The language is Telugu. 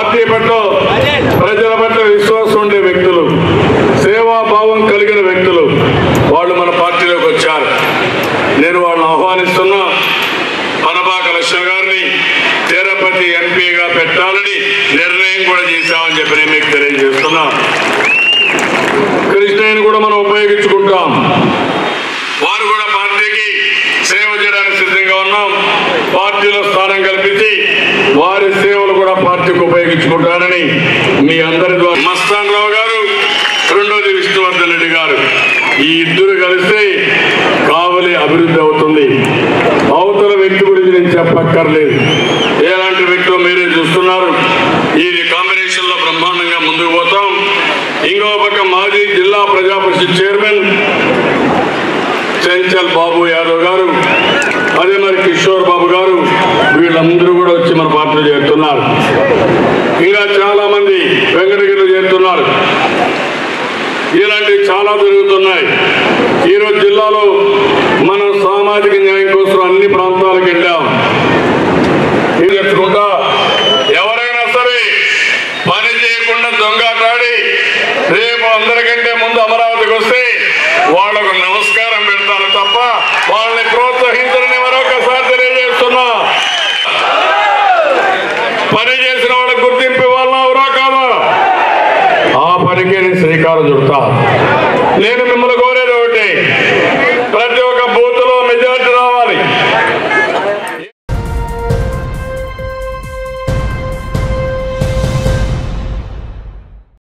పార్టీ పట్ల ప్రజల పట్ల విశ్వాసం ఉండే వ్యక్తులు సేవాభావం కలిగిన వ్యక్తులు వాళ్ళు మన పార్టీలోకి వచ్చారు నేను వాళ్ళని ఆహ్వానిస్తున్నా పనబాక లక్ష్మణ్ గారిని తిరుపతి ఎంపీగా పెట్టాలని నిర్ణయం కూడా చేశామని చెప్పి నేను మీకు తెలియజేస్తున్నా కృష్ణయ్యని కూడా మనం ఉపయోగించుకుంటాం వారు కూడా పార్టీకి సేవ చేయడానికి సిద్ధంగా ఉన్నాం పార్టీలో స్థానం కల్పించి వారి సేవలు కూడా పార్టీకి ఉపయోగించుకుంటారని మీ అందరి ద్వారా మస్తాన్ రావు గారు రెండోది విష్ణువర్ధన్ రెడ్డి గారు ఈ ఇద్దరు కలిస్తే కావలి అభివృద్ధి అవుతుంది అవతల వ్యక్తి గురించి నేను చెప్పక్కర్లేదు ఎలాంటి వ్యక్తులు మీరే చూస్తున్నారు ఈ కాంబినేషన్ లో బ్రహ్మాండంగా ముందుకు పోతాం ఇంకో పక్క మాజీ జిల్లా ప్రజా పరిషత్ చైర్మన్ చెంచల్ బాబు యాదవ్ గారు అదే మరి కిషోర్ బాబు గారు వీళ్ళందరూ కూడా వచ్చి మన పార్టీలో చేరుతున్నారు ఇంకా చాలా మంది వెంకటగిరిలో చేరుతున్నారు ఇలాంటివి చాలా జరుగుతున్నాయి ఈరోజు జిల్లాలో మనం సామాజిక న్యాయం కోసం అన్ని ప్రాంతాలకు వెళ్ళాం ఇది చెప్పుకుంటా ఎవరైనా సరే పని చేయకుండా దొంగటాడి రేపు అందరికంటే ముందు అమరావతికి వస్తే వాళ్ళకు నమస్కారం పెడతాను తప్ప వాళ్ళని ప్రోత్సహించరని మరొకసారి తెలియజేస్తున్నా పని చేసిన వాళ్ళకి గుర్తింపు ఇవ్వాలన్నా ఎవరా కాదా ఆ పనికి నేను శ్రీకారం చుడతా నేను మిమ్మల్ని